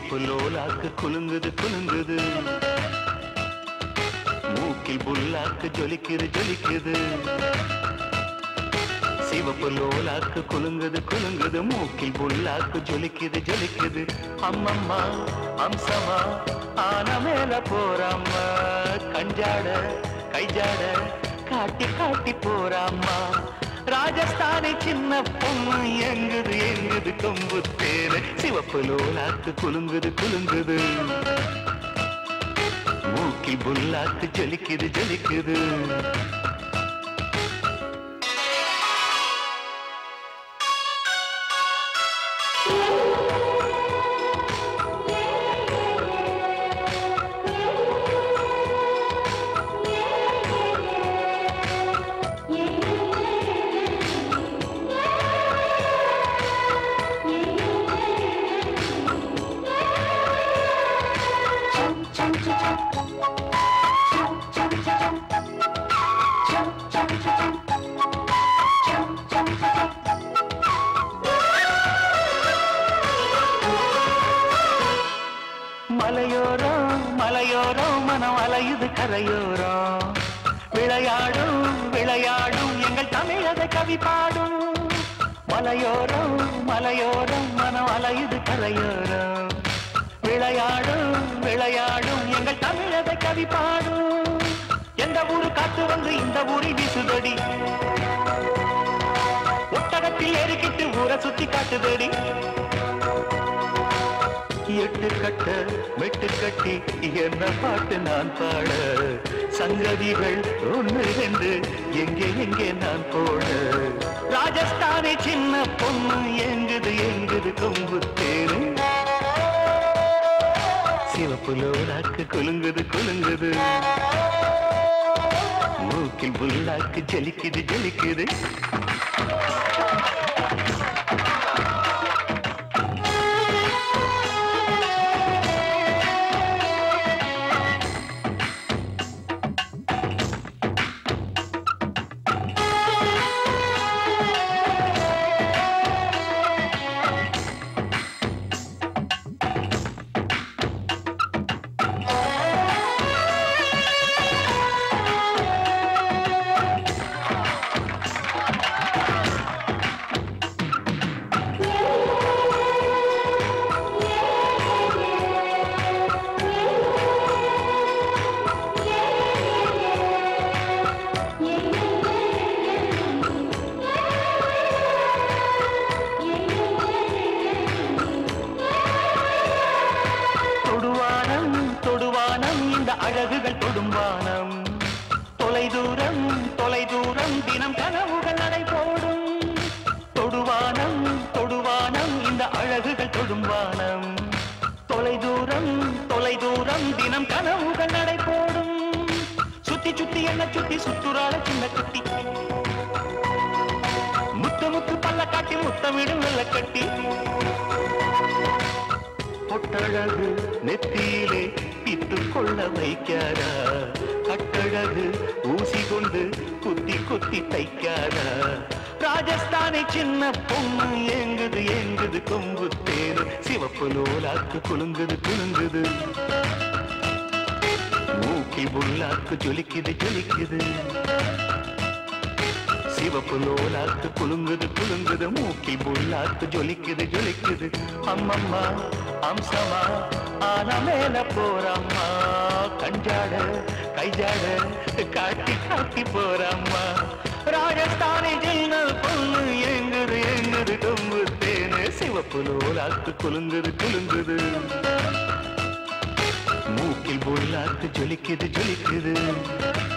சிவப்பு லோலாக்கு குலுங்குது குலுங்குது மூக்கில் புல்லாக்கு ஜொலிக்குது ஜொலிக்குது சிவப்பு லோலாக்கு குலுங்குது குலுங்குது மூக்கில் புல்லாக்கு ஜொலிக்குது ஜொலிக்குது அம்மம்மா அம்சமா ஆன மேல போறாம்மா கஞ்சாட கைஜாட காட்டி காட்டி போறாம்மா ராஜஸ்தானி சின்ன பொண்ணு எங்குது எங்குது கொம்பு தேரு சிவப்பு லோலாக்கு குலுங்குது குலுங்குது மூக்கில் புல்லாக்கு ஜொலிக்குது ஜொலிக்குது மலையோரம் மலையோரம் மனம் அலையுது கரையோரம் விளையாடும் விளையாடும் எங்கள் தமிழக கவி பாடும் மலையோரம் மலையோரம் மனம் அலையுது கரையோரம் விளையாடும் விளையாடும் எங்கள் தமிழக கவி பாடும் எந்த ஊரு காத்து வந்து இந்த ஊரில் வீசுதடி ஒட்டகத்தில் ஏறிக்கிட்டு ஊரை சுத்தி காட்டுதடி எட்டு கட்ட மெட்டு கட்டி என்ன பாட்டு நான் பாட சங்கதிகள் ஒன்று ரெண்டு எங்கே எங்கே நான் போட ராஜஸ்தானி சின்ன பொண்ணு எங்குது எங்குது கொம்பு தேரு சிவப்பு லோலாக்கு குலுங்குது குலுங்குது மூக்கில் புல்லாக்கு ஜலிக்குது ஜலிக்குது தொடுவானம் தொடுவானம் இந்த அழகுகள் தொடும்பானம் தொலைதூரம் தொலைதூரம் தினம் கனவுகள் நடை போடும் தொடுவானம் தொடுவானம் இந்த அழகுகள் தொடும்பானம் தொலைதூரம் தொலைதூரம் தினம் கனவுகள் நடை போடும் சுத்தி சுத்தி என்ன சுத்தி சுத்துறாள சின்ன குட்டி முத்து முத்து பல்ல காட்டி முத்தமிடும் வெள்ள கட்டி பொட்டழகு நெத்தியிலே பித்து கொள்ள வைக்காரா கட்டழகு ஊசி கொண்டு குத்தி குத்தி தைக்காரா ராஜஸ்தானி சின்ன பொண்ணு ஏங்குது ஏங்குது கொம்பு தேரு சிவப்பு நூலாக்கு குலுங்குது குலுங்குது மூக்கில் புல்லாக்கு ஜொலிக்குது ஜொலிக்குது சிவப்பு நூலாக்கு குலுங்குது குலுங்குது மூக்கில் புல்லாக்கு ஜொலிக்குது ஜொலிக்குது அம்மம்மா அம்சமா ஆன மேல போறம்மா கஞ்சாட கைஜாட காட்டி காட்டி போறம்மா ராஜஸ்தானி ஜெயினல் பொண்ணு எங்குது எங்குது கொம்பு தேனு சிவப்பு நூலாக்கு குலுங்குது குலுங்குது மூக்கில் புல்லாக்கு ஜொலிக்குது ஜொலிக்குது